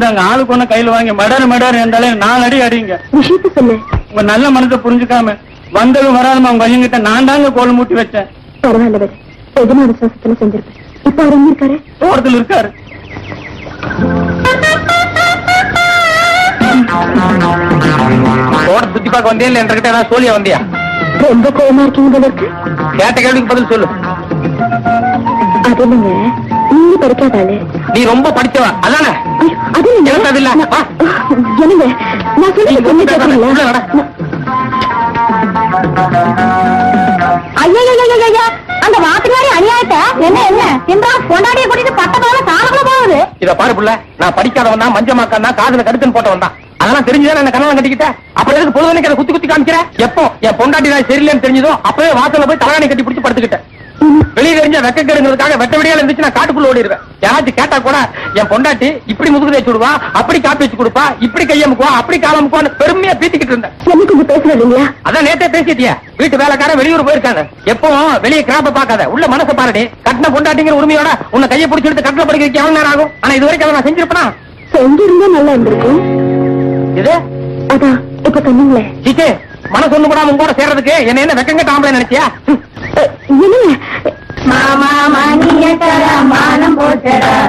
இந்தாங்க ஆளுக்கு ஒண்ணு கையில வாங்கி மடர் மடர் என்றாலே நாலு அடி அடிங்க விஷயத்த சொல்லு உங்க நல்ல மனசை புரிஞ்சுக்காம வந்ததும் வராதமா உங்க பையன்கிட்ட நான் தாங்க கோல் மூட்டி வச்சேன் பரவாயில்ல விடு எஜமான சுவாசத்துல செஞ்சிருப்பேன் இப்ப அவர் எங்க இருக்காரு தோட்டத்தில் இருக்காரு தோட்ட சுத்தி பார்க்க வந்தியா இல்ல என்கிட்ட ஏதாவது சோழியா வந்தியா ரொம்ப கோவமா இருக்கீங்க போல இருக்கு கேட்ட கேள்விக்கு பதில் சொல்லு அது இல்லைங்க நீங்க படிக்காதாளு நீ ரொம்ப படிச்சவ அதானே ஐயோ, அது இல்லைங்க. எனக்கு அது இல்ல. வா. என்னங்க நான் சொல்றது நீ கொஞ்சம் உள்ள கேட்கறீங்களா நட. ஐயா அந்த வாத்தியாரி அநியாயத்தை என்ன என்ன என்றா கொண்டாடிய கூட்டிட்டு பட்டதோட காலக்குள்ள போகுது இத பாரு புள்ள நான் படிக்காதவன் தான் மஞ்சமாக்கான் தான் காதுல கடுத்துன்னு போட்டவன் தான் அதெல்லாம் தெரிஞ்சுதான் என்ன கணவன் கட்டிக்கிட்ட அப்ப எதுக்கு பொழுதுனைக்கு அதை குத்தி குத்தி காமிக்கிற எப்போ என் பொண்டாட்டி நான் சரியில்லைன்னு தெரிஞ்சதோ அப்பவே வாசல்ல போய் தலைகாணி கட்டி பிடிச்சு படுத்துக்கிட்டேன் வெளியே தெரிஞ்ச வெக்க கெடுங்கிறதுக்காக வெட்ட வெடியால இருந்துச்சு நான் காட்டுக்குள்ள ஓடிடுவேன் யாராச்சும் கேட்டா கூட என் பொண்டாட்டி இப்படி முதுகு தேய்ச்சி விடுவா அப்படி காப்பி வச்சு கொடுப்பா இப்படி கையமுக்குவா அப்படி காலமுக்குவான்னு பெருமையா பீத்திக்கிட்டு இருந்தேன் என்ன கொஞ்சம் பேசுறது இல்லைங்களா அதான் நேத்தே பேசிட்டியா வீட்டு வேலைக்காரன் வெளியூர் போயிருக்காங்க எப்பவும் வெளியே கிராப்ப பார்க்காத உள்ள மனசை பாருடி கட்டின பொண்டாட்டிங்கிற உரிமையோட உன்னை கையை பிடிச்சி எடுத்து கட்டில படிக்க வைக்க எவ்வளவு நேரம் ஆகும் ஆனா இது வரைக்கும் அதை நான் செஞ்சிருப்பேனா செஞ்சிருந்தா நல்லா இருந்திருக்கும் இது அதான் இப்ப சொன்னீங்களே சீச்சே மனசு ஒண்ணு கூட உங்க கூட சேர்றதுக்கு என்ன என்ன வெக்கங்க டாம்பளை நினைச்சியா அஹ், என்னங்க மாமா மணிய தர மானம் போச்சடா